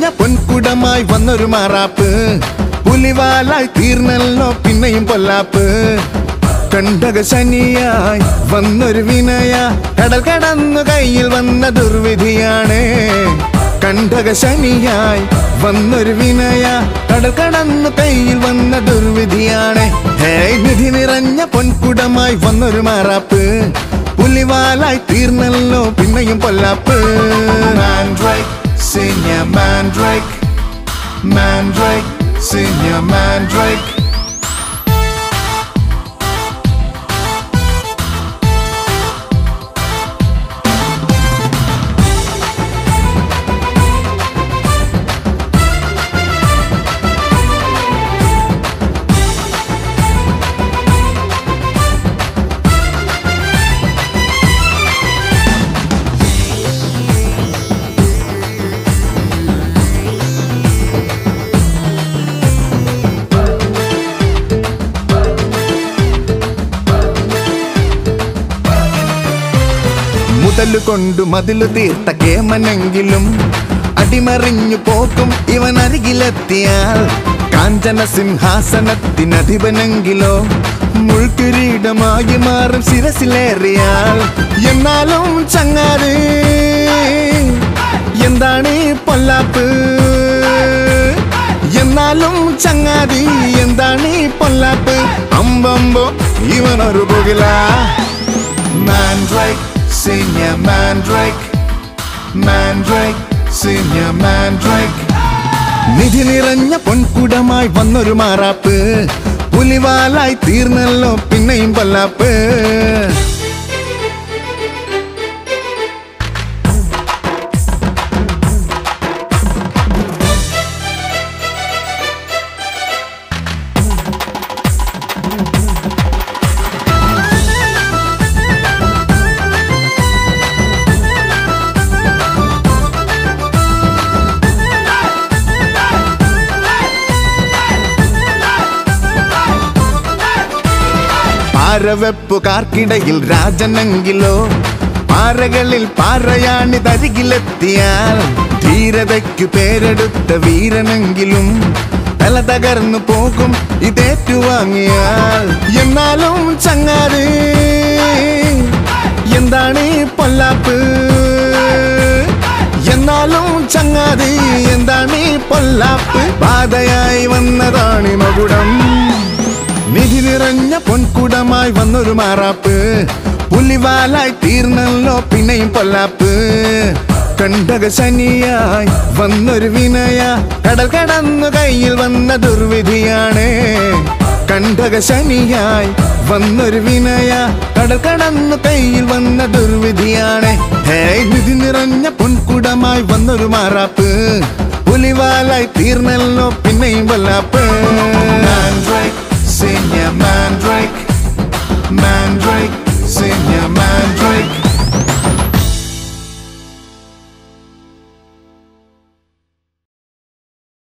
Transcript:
പൊൻകുടമായി വന്നൊരു മാറാപ്പ് പുലിവാലായി തീർന്നല്ലോ പിന്നെയും പൊല്ലാപ്പ് കണ്ടക ശനിയായി വന്നൊരു വിനയ കടൽ കടന്നു കയ്യിൽ വന്ന ദുർവിധിയാണ് കണ്ടക ശനിയായി വന്നൊരു വിനയ കടൽ കടന്നു കയ്യിൽ വന്ന ദുർവിധിയാണ് ഹേ നിധി നിറഞ്ഞ പൊൻകുടമായി വന്നൊരു മാറാപ്പ് പുലിവാലായി തീർന്നല്ലോ പിന്നെയും പൊല്ലാപ്പ് മാൻഡ്രൈക്ക് Senior Mandrake Mandrake Senior Mandrake മുതല് കൊണ്ടു മതിലു തീർത്ത കേമനെങ്കിലും അടിമറിഞ്ഞു പോക്കും ഇവൻ അരികിലെത്തിയാൽ കാഞ്ചന സിംഹാസനത്തിനധിപനെങ്കിലോ മുൾക്കിരീടമായി മാറും ശിരസിലേറിയാൽ എന്നാലും ചങ്ങാത് എന്താണ് ഈ പൊല്ലാപ്പ് എന്നാലും ചങ്ങാതി എന്താണ് ഈ പൊല്ലാപ്പ് അമ്പമ്പോ ഇവനൊരു പുകില Mandrake, senior Mandrake, Mandrake, senior Mandrake. നിധി നിറഞ്ഞ പൊൻകുടമായി വന്നൊരു മാറാപ്പ് പുലിവാലായി തീർന്നല്ലോ പിന്നെയും പൊല്ലാപ്പ് പാരവെപ്പുകാർക്കിടയിൽ രാജനെങ്കിലോ പാറകളിൽ പാറയാണി തരികിലെത്തിയാൽ ധീരതയ്ക്കു പേരെടുത്ത വീരനെങ്കിലും തല തകർന്നു പോകും ഇതേറ്റുവാങ്ങിയാൽ എന്നാലും ചങ്ങാത് എന്താണ് ഈ പൊല്ലാപ്പ് എന്നാലും ചങ്ങാതി എന്താണ് ഈ പൊല്ലാപ്പ് ബാധയായി വന്നതാണ് മകുടം നിധി നിറഞ്ഞ പൊൻകുടമായി വന്നൊരു മാറാപ്പ് പുലിവാലായി തീർന്നല്ലോ പിന്നെയും പൊല്ലാപ്പ് കണ്ടക ശനിയായി വന്നൊരു വിനയ കടൽ കടന്നു കയ്യിൽ വന്ന ദുർവിധിയാണ് കണ്ടക ശനിയായി വന്നൊരു വിനയ കടൽ കടന്നു കയ്യിൽ വന്ന ദുർവിധിയാണ് ഹേ നിധി നിറഞ്ഞ പൊൻകുടമായി വന്നൊരു മാറാപ്പ് പുലിവാലായി തീർന്നല്ലോ പിന്നെയും വല്ലാപ്പ് Mandrake, senior Mandrake, Mandrake, senior Mandrake.